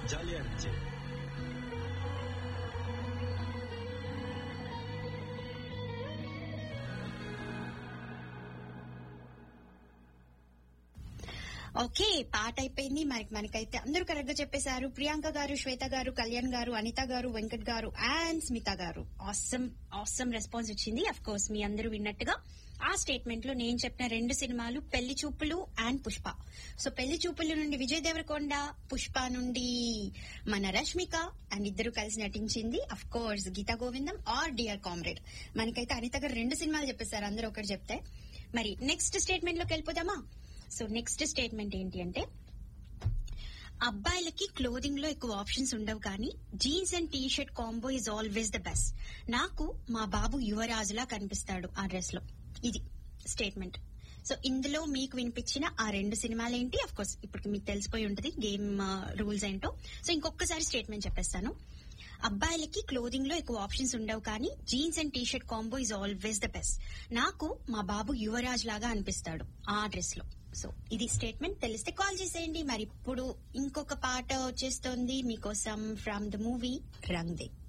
జాలియా అనిపించేది ఓకే పాట అయిపోయింది మరి మనకైతే అందరూ కరెక్ట్ గా చెప్పేశారు ప్రియాంక గారు శ్వేత గారు కళ్యాణ్ గారు అనిత గారు వెంకట్ గారు అండ్ స్మిత గారు ఆసమ్ ఆసమ్ రెస్పాన్స్ వచ్చింది అఫ్ కోర్స్ మీ అందరూ విన్నట్టుగా ఆ స్టేట్మెంట్ లో నేను చెప్పిన రెండు సినిమాలు పెళ్లి చూపులు అండ్ పుష్ప సో పెళ్లి చూపులు నుండి విజయ్ దేవరకొండ పుష్ప నుండి మన రష్మిక అండ్ ఇద్దరు కలిసి నటించింది of course Geetha Govindam or dear comrade మనకైతే అనిత గారు రెండు సినిమాలు చెప్పేశారు అందరూ ఒకటి చెప్తే మరి నెక్స్ట్ స్టేట్మెంట్ లోకి వెళ్ళిపోదామా సో నెక్స్ట్ స్టేట్మెంట్ ఏంటి అంటే అబ్బాయిలకి క్లోదింగ్ లో ఎక్కువ ఆప్షన్స్ ఉండవు కానీ jeans and T shirt combo is always the best నాకు మా బాబు యువరాజులా కనిపిస్తాడు ఆ డ్రెస్ లో ఇది స్టేట్మెంట్ సో ఇందులో మీకు వినిపించిన ఆ రెండు సినిమాలు ఏంటి అఫ్ కోర్స్ ఇప్పుడు మీకు తెలిసిపోయి ఉంటుంది గేమ్ రూల్స్ ఏంటో సో ఇంకొకసారి స్టేట్మెంట్ చెప్పేస్తాను అబ్బాయిలకి క్లోదింగ్ లో ఎక్కువ ఆప్షన్స్ ఉండవు కానీ jeans and T shirt combo is always the best నాకు మా బాబు యువరాజ్ లాగా అనిపిస్తాడు ఆ డ్రెస్ లో సో ఇది స్టేట్మెంట్ తెలిస్తే కాల్ చేసేయండి మరి ఇప్పుడు ఇంకొక పాట వచ్చేస్తుంది మీకోసం from the movie Rang they